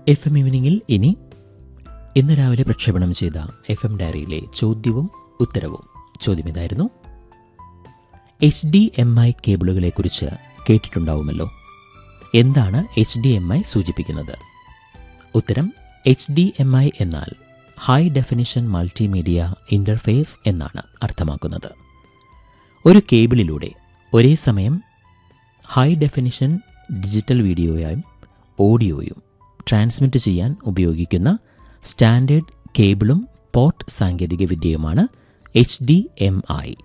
F M ഈവനിങ്ങിൽ ഇനി ഇന്ന് രാവിലെ പ്രക്ഷേപണം ചെയ്ത എഫ് എം ഡയറിയിലെ ചോദ്യവും ഉത്തരവും ചോദ്യം ഇതായിരുന്നു എച്ച് ഡി എം ഐ കേബിളുകളെക്കുറിച്ച് കേട്ടിട്ടുണ്ടാവുമല്ലോ എന്താണ് എച്ച് ഡി എം ഐ സൂചിപ്പിക്കുന്നത് ഉത്തരം എച്ച് ഡി എം ഐ എന്നാൽ ഹൈ ഡെഫിനിഷൻ മൾട്ടിമീഡിയ ഇൻ്റർഫേസ് എന്നാണ് അർത്ഥമാക്കുന്നത് ഒരു കേബിളിലൂടെ ഒരേ സമയം ഹൈ ഡെഫിനിഷൻ ഡിജിറ്റൽ വീഡിയോയും ഓഡിയോയും ട്രാൻസ്മിറ്റ് ചെയ്യാൻ ഉപയോഗിക്കുന്ന സ്റ്റാൻഡേർഡ് കേബിളും പോർട്ട് സാങ്കേതിക വിദ്യയുമാണ് എച്ച് ഡി എം ഐ